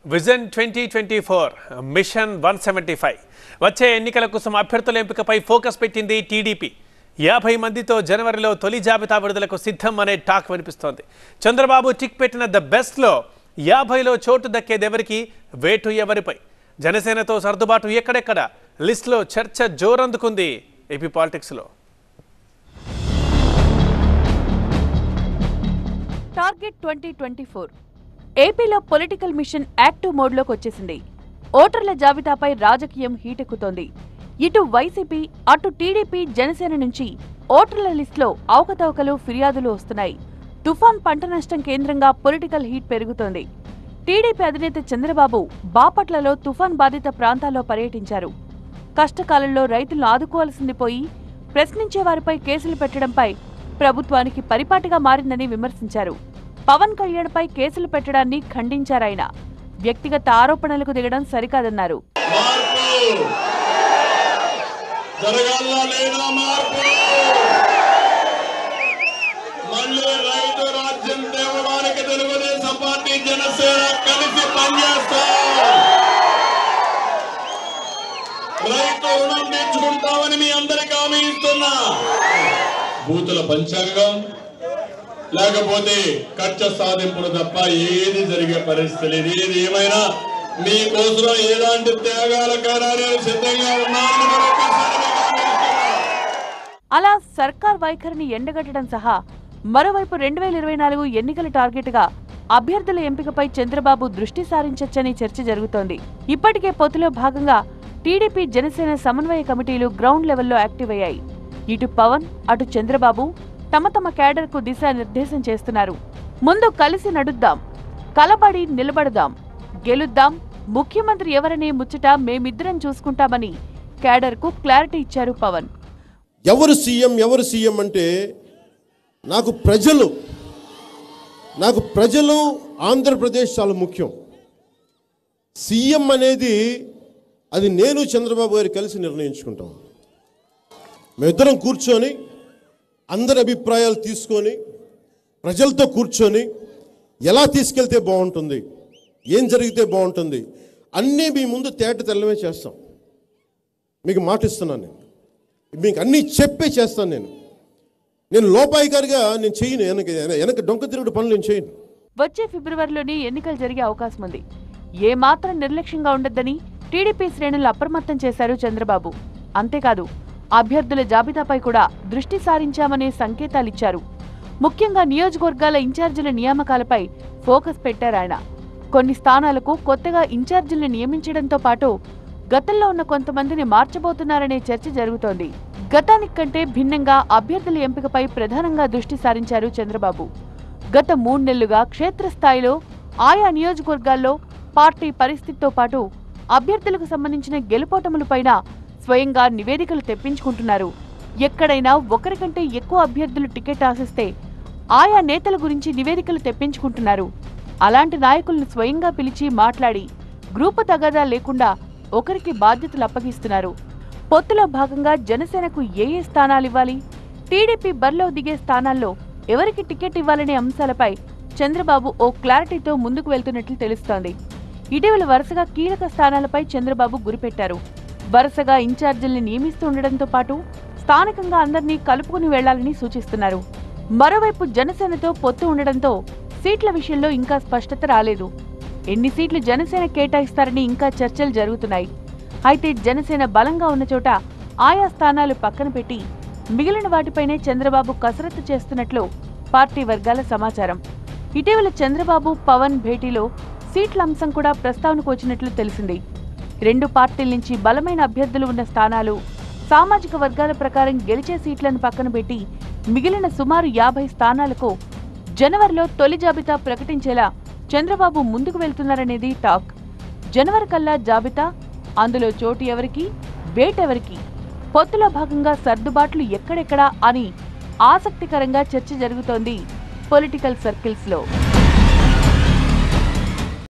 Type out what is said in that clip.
Vision twenty twenty four mission one seventy five వచ్చే ఎన్నికల కోసం అభ్యర్థుల ఎంపికపై ఫోకస్ పెట్టింది టీడీపీ యాభై మందితో జనవరిలో తొలి జాబితా విడుదలకు సిద్ధం అనే టాక్ వినిపిస్తోంది చంద్రబాబు టిక్ పెట్టిన ద బెస్ట్లో యాభైలో చోటు దక్కేదెవరికి వేటు ఎవరిపై జనసేనతో సర్దుబాటు ఎక్కడెక్కడ లిస్టులో చర్చ జోరందుకుంది ఏపీ పాలిటిక్స్లో టార్గెట్ ట్వంటీ ట్వంటీ ఫోర్ ఏపీలో పొలిటికల్ మిషన్ యాక్టివ్ మోడ్లోకి వచ్చేసింది ఓటర్ల జాబితాపై రాజకీయం హీటెక్కుతోంది ఇటు వైసీపీ అటు టీడీపీ జనసేన నుంచి ఓటర్ల లిస్టులో అవకతవకలు ఫిర్యాదులు వస్తున్నాయి తుఫాన్ పంట నష్టం కేంద్రంగా పొలిటికల్ హీట్ పెరుగుతోంది టీడీపీ అధినేత చంద్రబాబు బాపట్లలో తుఫాన్ బాధిత ప్రాంతాల్లో పర్యటించారు కష్టకాలంలో రైతులను ఆదుకోవాల్సింది పోయి ప్రశ్నించే వారిపై కేసులు పెట్టడంపై ప్రభుత్వానికి పరిపాటిగా మారిందని విమర్శించారు పవన్ కళ్యాణ్పై కేసులు పెట్టడాన్ని ఖండించారాయన వ్యక్తిగత ఆరోపణలకు దిగడం సరికాదన్నారు మార్పు జరగాలా లేదా మార్పు మళ్ళీ రైతు రాజ్యం తేవడానికి తెలుగుదేశం పార్టీ జనసేన కలిసి పనిచేస్తాం రైతు రుణం తీర్చుకుంటామని మీ అందరికి హామీ ఇస్తున్నా బూతుల పంచాంగం లేకపోతే కక్ష సాధింపులు తప్ప ఏది జరిగే పరిస్థితి లేదు ఏది ఏమైనా మీకోసం ఎలాంటి త్యాగాలకైనా నేను సిద్ధంగా ఉన్నానని మరొకసారి మీకు హామీ ఇస్తున్నా. అలా సర్కార్ వైఖరిని ఎండగట్టడం సహా మరోవైపు రెండు వేల ఇరవై నాలుగు ఎన్నికల టార్గెట్గా అభ్యర్థుల ఎంపికపై చంద్రబాబు దృష్టి సారించొచ్చని చర్చ జరుగుతోంది ఇప్పటికే పొత్తులో భాగంగా టీడీపీ జనసేన సమన్వయ కమిటీలు గ్రౌండ్ లెవెల్లో యాక్టివ్ అయ్యాయి ఇటు పవన్ అటు చంద్రబాబు తమ తమ క్యాడర్కు దిశానిర్దేశం చేస్తున్నారు ముందు కలిసి నడుద్దాం కలబడి నిలబడదాం గెలుద్దాం ముఖ్యమంత్రి ఎవరనే ముచ్చట మేమిద్దరం చూసుకుంటామని క్యాడర్కు క్లారిటీ ఇచ్చారు పవన్ ఎవరు సీఎం ఎవరు సీఎం అంటే నాకు ప్రజలు నాకు ప్రజలు ఆంధ్రప్రదేశ్ చాలా ముఖ్యం సీఎం అనేది అది నేను చంద్రబాబు గారు కలిసి నిర్ణయించుకుంటాం మేమిద్దరం కూర్చొని అందరి అభిప్రాయాలు తీసుకొని ప్రజలతో కూర్చొని ఎలా తీసుకెళ్తే బాగుంటుంది ఏం జరిగితే బాగుంటుంది అన్నీ మీ ముందు తేట తెల్లమే చేస్తాం మీకు మాట ఇస్తున్నాను నేను మీకు అన్నీ చెప్పే చేస్తాను నేను నేను లోపాయికారిగా నేను చేయను వెనక వెనక డొంక తిరుగుడు పనులు నేను చేయను వచ్చే ఫిబ్రవరిలోనే ఎన్నికలు జరిగే అవకాశం ఉంది ఏ మాత్రం నిర్లక్ష్యంగా ఉండొద్దని టీడీపీ శ్రేణులు అప్రమత్తం చేశారు చంద్రబాబు అంతేకాదు అభ్యర్థుల జాబితాపై కూడా దృష్టి సారించామనే సంకేతాలిచ్చారు ముఖ్యంగా నియోజకవర్గాల ఇన్ఛార్జీల నియామకాలపై ఫోకస్ పెట్టారు ఆయన కొన్ని స్థానాలకు కొత్తగా ఇన్ఛార్జీలను నియమించడంతో పాటు గతంలో ఉన్న కొంతమందిని మార్చబోతున్నారనే చర్చ జరుగుతోంది గతానికి కంటే భిన్నంగా అభ్యర్థుల ఎంపికపై ప్రధానంగా దృష్టి సారించారు చంద్రబాబు గత మూడు నెలలుగా క్షేత్రస్థాయిలో ఆయా నియోజకవర్గాల్లో పార్టీ పరిస్థితితో పాటు అభ్యర్థులకు సంబంధించిన గెలుపోటములపైన స్వయంగా నివేదికలు తెప్పించుకుంటున్నారు ఎక్కడైనా ఒకరికంటే ఎక్కువ అభ్యర్థులు టికెట్ ఆశిస్తే ఆయా నేతల గురించి నివేదికలు తెప్పించుకుంటున్నారు అలాంటి నాయకులను స్వయంగా పిలిచి మాట్లాడి గ్రూపు తగాదా లేకుండా ఒకరికి బాధ్యతలు అప్పగిస్తున్నారు పొత్తులో భాగంగా జనసేనకు ఏ ఏ స్థానాలు ఇవ్వాలి టీడీపీ బరిలో దిగే స్థానాల్లో ఎవరికి టికెట్ ఇవ్వాలనే అంశాలపై చంద్రబాబు ఓ క్లారిటీతో ముందుకు వెళ్తున్నట్లు తెలుస్తోంది ఇటీవల వరుసగా కీలక స్థానాలపై చంద్రబాబు గురిపెట్టారు వరుసగా ఇన్ఛార్జీల్ని నియమిస్తూ ఉండడంతో పాటు స్థానికంగా అందరినీ కలుపుకుని వెళ్లాలని సూచిస్తున్నారు మరోవైపు జనసేనతో పొత్తు ఉండడంతో సీట్ల విషయంలో ఇంకా స్పష్టత రాలేదు ఎన్ని సీట్లు జనసేన కేటాయిస్తారని ఇంకా చర్చలు జరుగుతున్నాయి అయితే జనసేన బలంగా ఉన్న చోట ఆయా స్థానాలు పక్కన పెట్టి మిగిలిన వాటిపైనే చంద్రబాబు కసరత్తు చేస్తున్నట్లు పార్టీ వర్గాల సమాచారం ఇటీవల చంద్రబాబు పవన్ భేటీలో సీట్ల అంశం కూడా ప్రస్తావనకు వచ్చినట్లు తెలిసింది రెండు పార్టీల నుంచి బలమైన అభ్యర్థులు ఉన్న స్థానాలు సామాజిక వర్గాల ప్రకారం గెలిచే సీట్లను పక్కన పెట్టి మిగిలిన సుమారు యాభై స్థానాలకు జనవరిలో తొలి జాబితా ప్రకటించేలా చంద్రబాబు ముందుకు వెళ్తున్నారనేది టాక్ జనవరి కల్లా జాబితా అందులో చోటు ఎవరికి వేటెవరికి పొత్తులో భాగంగా సర్దుబాట్లు ఎక్కడెక్కడా అని ఆసక్తికరంగా చర్చ జరుగుతోంది పొలిటికల్ సర్కిల్స్లో